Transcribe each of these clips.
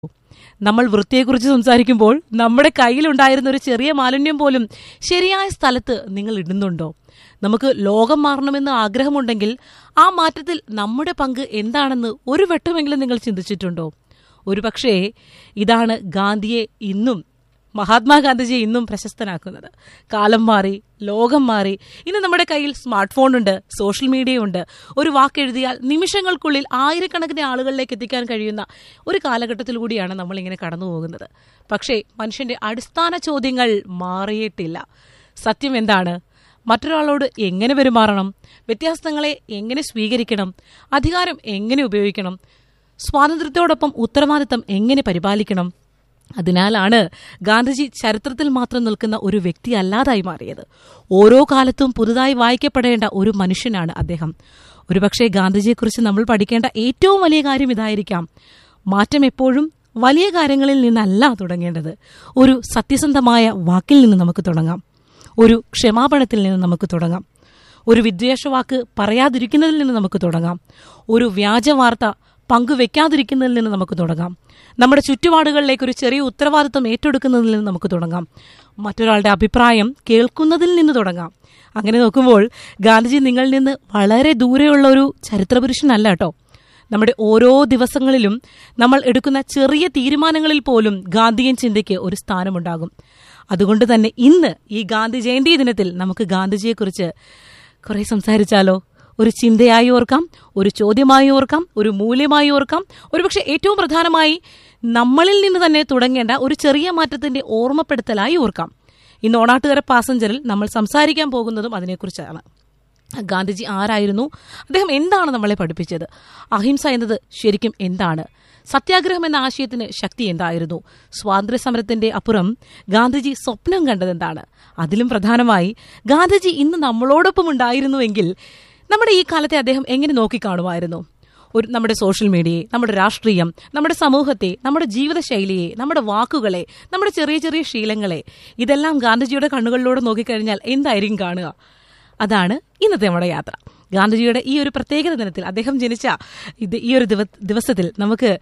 നമ്മൾ വൃത്തിയെക്കുറിച്ച് സംസാരിക്കുമ്പോൾ നമ്മുടെ കയ്യിലുണ്ടായിരുന്ന ഒരു ചെറിയ മാലിന്യം പോലും ശരിയായ സ്ഥലത്ത് നിങ്ങൾ ഇടുന്നുണ്ടോ നമുക്ക് ലോകം മാറണമെന്ന് ആഗ്രഹമുണ്ടെങ്കിൽ ആ മാറ്റത്തിൽ നമ്മുടെ പങ്ക് എന്താണെന്ന് ഒരു വട്ടമെങ്കിലും നിങ്ങൾ ചിന്തിച്ചിട്ടുണ്ടോ ഒരുപക്ഷേ ഇതാണ് ഗാന്ധിയെ ഇന്നും മഹാത്മാഗാന്ധിജിയെ ഇന്നും പ്രശസ്തനാക്കുന്നത് കാലം മാറി ലോകം മാറി ഇന്ന് നമ്മുടെ കയ്യിൽ സ്മാർട്ട് ഫോൺ ഉണ്ട് സോഷ്യൽ മീഡിയ ഉണ്ട് ഒരു വാക്കെഴുതിയാൽ നിമിഷങ്ങൾക്കുള്ളിൽ ആയിരക്കണക്കിന് ആളുകളിലേക്ക് എത്തിക്കാൻ കഴിയുന്ന ഒരു കാലഘട്ടത്തിലൂടെയാണ് നമ്മളിങ്ങനെ കടന്നു പോകുന്നത് പക്ഷേ മനുഷ്യന്റെ അടിസ്ഥാന ചോദ്യങ്ങൾ മാറിയിട്ടില്ല സത്യം എന്താണ് മറ്റൊരാളോട് എങ്ങനെ പെരുമാറണം വ്യത്യാസങ്ങളെ എങ്ങനെ സ്വീകരിക്കണം അധികാരം എങ്ങനെ ഉപയോഗിക്കണം സ്വാതന്ത്ര്യത്തോടൊപ്പം ഉത്തരവാദിത്തം എങ്ങനെ പരിപാലിക്കണം അതിനാലാണ് ഗാന്ധിജി ചരിത്രത്തിൽ മാത്രം നിൽക്കുന്ന ഒരു വ്യക്തി അല്ലാതായി മാറിയത് ഓരോ കാലത്തും പുതുതായി വായിക്കപ്പെടേണ്ട ഒരു മനുഷ്യനാണ് അദ്ദേഹം ഒരുപക്ഷെ ഗാന്ധിജിയെക്കുറിച്ച് നമ്മൾ പഠിക്കേണ്ട ഏറ്റവും വലിയ കാര്യം ഇതായിരിക്കാം മാറ്റം എപ്പോഴും വലിയ കാര്യങ്ങളിൽ നിന്നല്ല തുടങ്ങേണ്ടത് ഒരു സത്യസന്ധമായ വാക്കിൽ നിന്ന് നമുക്ക് തുടങ്ങാം ഒരു ക്ഷമാപണത്തിൽ നിന്ന് നമുക്ക് തുടങ്ങാം ഒരു വിദ്വേഷവാക്ക് പറയാതിരിക്കുന്നതിൽ നിന്ന് നമുക്ക് തുടങ്ങാം ഒരു വ്യാജ വാർത്ത പങ്കുവെക്കാതിരിക്കുന്നതിൽ നിന്ന് നമുക്ക് തുടങ്ങാം നമ്മുടെ ചുറ്റുപാടുകളിലേക്ക് ഒരു ചെറിയ ഉത്തരവാദിത്വം ഏറ്റെടുക്കുന്നതിൽ നിന്ന് നമുക്ക് തുടങ്ങാം മറ്റൊരാളുടെ അഭിപ്രായം കേൾക്കുന്നതിൽ നിന്ന് തുടങ്ങാം അങ്ങനെ നോക്കുമ്പോൾ ഗാന്ധിജി നിങ്ങളിൽ നിന്ന് വളരെ ദൂരെയുള്ള ഒരു ചരിത്രപുരുഷനല്ല കേട്ടോ നമ്മുടെ ഓരോ ദിവസങ്ങളിലും നമ്മൾ എടുക്കുന്ന ചെറിയ തീരുമാനങ്ങളിൽ പോലും ഗാന്ധിയൻ ചിന്തയ്ക്ക് ഒരു സ്ഥാനമുണ്ടാകും അതുകൊണ്ട് തന്നെ ഇന്ന് ഈ ഗാന്ധി ജയന്തി ദിനത്തിൽ നമുക്ക് ഗാന്ധിജിയെക്കുറിച്ച് കുറെ സംസാരിച്ചാലോ ഒരു ചിന്തയായി ഓർക്കാം ഒരു ചോദ്യമായി ഓർക്കാം ഒരു മൂല്യമായി ഓർക്കാം ഒരുപക്ഷെ ഏറ്റവും പ്രധാനമായി നമ്മളിൽ നിന്ന് തന്നെ തുടങ്ങേണ്ട ഒരു ചെറിയ മാറ്റത്തിന്റെ ഓർമ്മപ്പെടുത്തലായി ഓർക്കാം ഇന്ന് ഓണാട്ടുകര പാസഞ്ചറിൽ നമ്മൾ സംസാരിക്കാൻ പോകുന്നതും അതിനെക്കുറിച്ചാണ് ഗാന്ധിജി ആരായിരുന്നു അദ്ദേഹം എന്താണ് നമ്മളെ പഠിപ്പിച്ചത് അഹിംസ എന്നത് ശരിക്കും എന്താണ് സത്യാഗ്രഹം എന്ന ആശയത്തിന് ശക്തി എന്തായിരുന്നു സ്വാതന്ത്ര്യ സമരത്തിന്റെ അപ്പുറം ഗാന്ധിജി സ്വപ്നം കണ്ടതെന്താണ് അതിലും പ്രധാനമായി ഗാന്ധിജി ഇന്ന് നമ്മളോടൊപ്പം ഉണ്ടായിരുന്നുവെങ്കിൽ നമ്മുടെ ഈ കാലത്തെ അദ്ദേഹം എങ്ങനെ നോക്കിക്കാണുമായിരുന്നു ഒരു നമ്മുടെ സോഷ്യൽ മീഡിയയെ നമ്മുടെ രാഷ്ട്രീയം നമ്മുടെ സമൂഹത്തെ നമ്മുടെ ജീവിതശൈലിയെ നമ്മുടെ വാക്കുകളെ നമ്മുടെ ചെറിയ ചെറിയ ശീലങ്ങളെ ഇതെല്ലാം ഗാന്ധിജിയുടെ കണ്ണുകളിലൂടെ നോക്കിക്കഴിഞ്ഞാൽ എന്തായിരിക്കും കാണുക അതാണ് ഇന്നത്തെ നമ്മുടെ യാത്ര ഗാന്ധിജിയുടെ ഈ ഒരു പ്രത്യേക ദിനത്തിൽ അദ്ദേഹം ജനിച്ച ഇത് ഈ ഒരു ദിവസത്തിൽ നമുക്ക്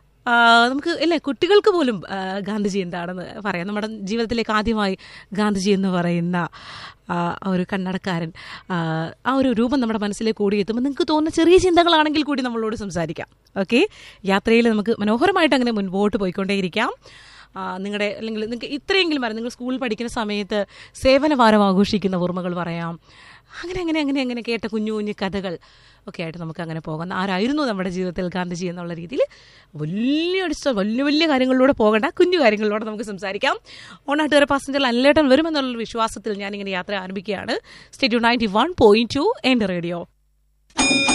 നമുക്ക് അല്ലേ കുട്ടികൾക്ക് പോലും ഗാന്ധിജി എന്താണെന്ന് പറയാം നമ്മുടെ ജീവിതത്തിലേക്ക് ആദ്യമായി ഗാന്ധിജി എന്ന് പറയുന്ന ഒരു കണ്ണടക്കാരൻ ആ ഒരു രൂപം നമ്മുടെ മനസ്സിലേക്ക് കൂടിയെത്തുമ്പോൾ നിങ്ങൾക്ക് തോന്നുന്ന ചെറിയ ചിന്തകളാണെങ്കിൽ കൂടി നമ്മളോട് സംസാരിക്കാം ഓക്കെ യാത്രയിൽ നമുക്ക് മനോഹരമായിട്ട് അങ്ങനെ മുൻപോട്ട് പോയിക്കൊണ്ടേയിരിക്കാം നിങ്ങളുടെ അല്ലെങ്കിൽ നിങ്ങൾക്ക് ഇത്രയെങ്കിലും പറയാം നിങ്ങൾ സ്കൂളിൽ പഠിക്കുന്ന സമയത്ത് സേവനവാരം ആഘോഷിക്കുന്ന ഓർമ്മകൾ പറയാം അങ്ങനെ അങ്ങനെ അങ്ങനെ അങ്ങനെ കേട്ട കുഞ്ഞു കുഞ്ഞു കഥകൾ ഒക്കെ ആയിട്ട് നമുക്ക് അങ്ങനെ പോകാം ആരായിരുന്നു നമ്മുടെ ജീവിതത്തിൽ ഗാന്ധിജി എന്നുള്ള രീതിയിൽ വലിയ അടിച്ച വലിയ വലിയ കാര്യങ്ങളിലൂടെ പോകേണ്ട കുഞ്ഞു കാര്യങ്ങളിലൂടെ നമുക്ക് സംസാരിക്കാം ഓണാട്ടുകാര പാസഞ്ചർ അല്ലേട്ടൻ വരുമെന്നുള്ള വിശ്വാസത്തിൽ ഞാനിങ്ങനെ യാത്ര ആരംഭിക്കുകയാണ് state ninety one point two എൻ്റെ റേഡിയോ